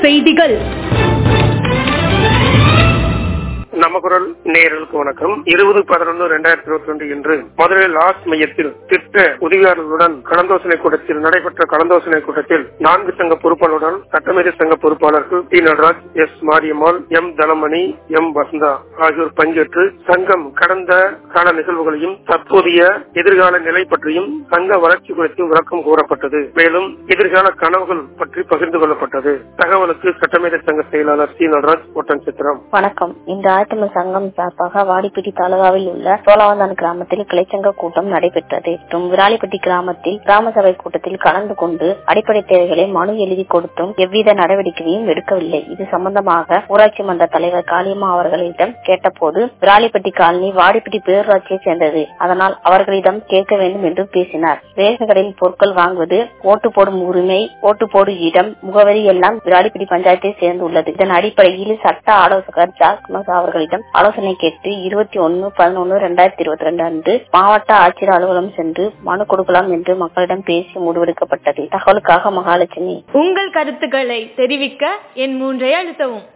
செய்திகள் நம்ம குரல் நேயர்களுக்கு வணக்கம் இருபது பதினொன்று இரண்டாயிரத்தி இருபத்தி ரெண்டு இன்று மதுரை லாஸ் மையத்தில் திட்ட உதவியாளர்களுடன் கலந்தோசனை கூட்டத்தில் நடைபெற்ற கலந்தோசனை கூட்டத்தில் நான்கு சங்க பொறுப்பாளருடன் சட்டமேதை சங்க பொறுப்பாளர்கள் T Natraj S Mariammal M Thanamani M Vasantha ஆகியோர் பங்கேற்று சங்கம் கடந்த கால நிகழ்வுகளையும் தற்போதைய எதிர்கால நிலை பற்றியும் சங்க வளர்ச்சி குறித்தும் விளக்கம் கூறப்பட்டது மேலும் எதிர்கால கனவுகள் பற்றி பகிர்ந்து கொள்ளப்பட்டது தகவலுக்கு சட்டமேதை சங்க செயலாளர் சி நடராஜ் ஒட்டன் சித்திரம் வணக்கம் இந்த ஆயத்தமிழ் சங்கம் சார்பாக வாடிப்பட்டி தாலுகாவில் உள்ள சோழவந்தான் கிராமத்தில் கிளைச்சங்க கூட்டம் நடைபெற்றது மற்றும் விராலிப்பட்டி கிராமத்தில் கிராம சபை கூட்டத்தில் கலந்து கொண்டு அடிப்படை தேவைகளை மனு எழுதி கொடுத்தும் எவ்வித நடவடிக்கையும் எடுக்கவில்லை இது சம்பந்தமாக ஊராட்சி மன்ற தலைவர் காளியம்மா அவர்களிடம் கேட்டபோது விராலிப்பட்டி காலனி வாடிப்பட்டி பேரூராட்சியை சேர்ந்தது அதனால் அவர்களிடம் கேட்க வேண்டும் என்று பேசினார் ரேஷன் கடையில் பொருட்கள் வாங்குவது ஓட்டு போடும் உரிமை ஓட்டு போடும் இடம் முகவரி எல்லாம் விராலிப்பட்டி பஞ்சாயத்தை சேர்ந்துள்ளது இதன் அடிப்படையில் சட்ட ஆலோசகர் ஜாஸ்மஸ் அவர்களிடம் ஆலோசனை கேட்டு இருபத்தி ஒன்னு பதினொன்னு இரண்டாயிரத்தி இருபத்தி ரெண்டு அன்று மாவட்ட ஆட்சியர் அலுவலகம் சென்று மனு கொடுக்கலாம் என்று மக்களிடம் பேசி முடிவெடுக்கப்பட்டது தகவலுக்காக மகாலட்சுமி உங்கள் கருத்துக்களை தெரிவிக்க என் மூன்றை அழுத்தவும்